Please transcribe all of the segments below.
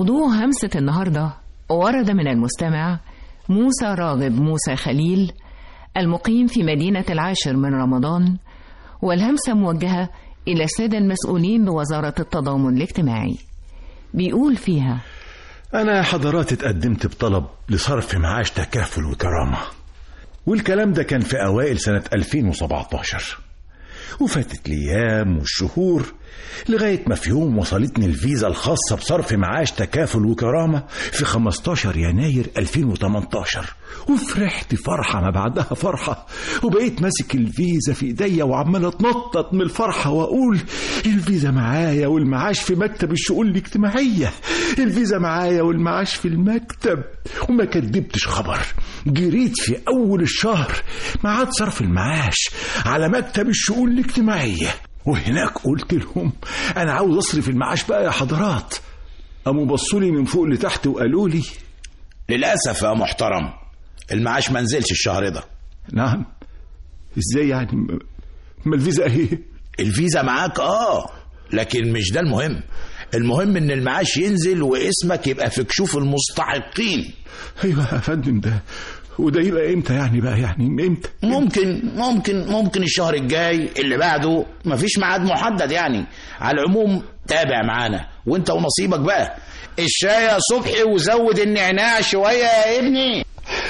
موضوع همسة النهاردة ورد من المستمع موسى راغب موسى خليل المقيم في مدينة العاشر من رمضان والهمسة موجهة إلى السادة المسؤولين بوزارة التضامن الاجتماعي بيقول فيها أنا يا حضرات اتقدمت بطلب لصرف معاش تكافل وكرامة والكلام ده كان في أوائل سنة 2017 وفاتت الأيام والشهور لغاية ما في يوم وصلتني الفيزا الخاصة بصرف معاش تكافل وكرامة في 15 يناير 2018 وفرحت فرحة ما بعدها فرحة وبقيت ماسك الفيزا في ايديا وعمال اتنطط من الفرحة واقول الفيزا معايا والمعاش في مكتب الشؤون الاجتماعية الفيزا معايا والمعاش في المكتب وما كدبتش خبر جريت في اول الشهر ميعاد صرف المعاش على مكتب الشؤون الاجتماعية وهناك قلت لهم انا عاوز اصرف المعاش بقى يا حضرات قاموا بصوا لي من فوق لتحت وقالوا لي للأسف يا محترم المعاش ما نزلش الشهر ده نعم ازاي يعني م- ما الفيزا اهي الفيزا معاك اه لكن مش ده المهم المهم ان المعاش ينزل واسمك يبقى في كشوف المستحقين ايوه يا فندم ده وده يبقى امتى يعني بقى يعني امتى ممكن ممكن ممكن الشهر الجاي اللي بعده مفيش ميعاد محدد يعني على العموم تابع معانا وانت ونصيبك بقى الشاي يا صبحي وزود النعناع شويه يا ابني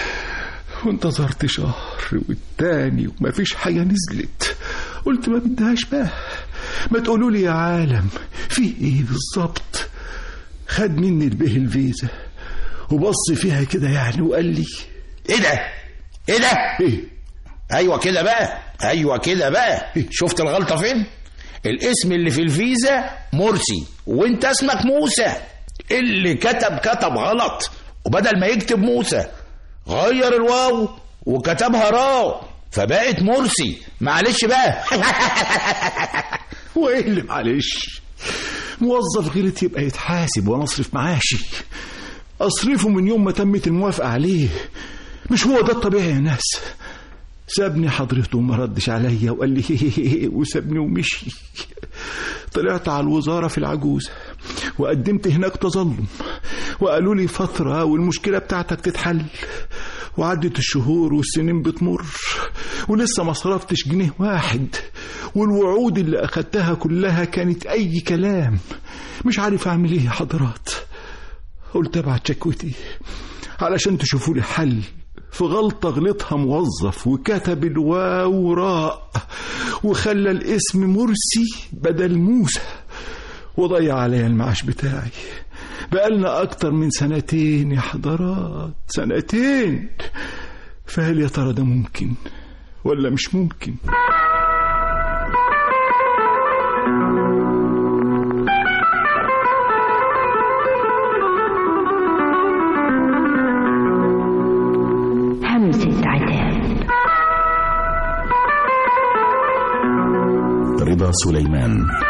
وانتظرت شهر والتاني ومفيش حاجة نزلت قلت ما بدهاش بقى ما تقولوا لي يا عالم في ايه بالظبط خد مني البه الفيزا وبص فيها كده يعني وقال لي ايه ده ايه ده ايه ايوه كده بقى ايوه كده بقى شفت الغلطه فين الاسم اللي في الفيزا مرسي وانت اسمك موسى اللي كتب كتب غلط وبدل ما يكتب موسى غير الواو وكتبها راو فبقت مرسي معلش بقى وايه اللي معلش موظف غلط يبقى يتحاسب وانا اصرف معاشي اصرفه من يوم ما تمت الموافقة عليه مش هو ده الطبيعي يا ناس سابني حضرته وما ردش عليا وقال لي وسابني ومشي طلعت على الوزارة في العجوزة وقدمت هناك تظلم وقالوا لي فترة والمشكلة بتاعتك تتحل وعدت الشهور والسنين بتمر ولسه ما صرفتش جنيه واحد والوعود اللي أخدتها كلها كانت أي كلام مش عارف أعمل إيه يا حضرات قلت أبعت شكوتي علشان تشوفوا لي حل في غلطة غلطها موظف وكتب الواو راء وخلى الاسم مرسي بدل موسى وضيع عليا المعاش بتاعي بقالنا أكتر من سنتين يا حضرات سنتين فهل يا ترى ده ممكن ولا مش ممكن همسة عتاب رضا سليمان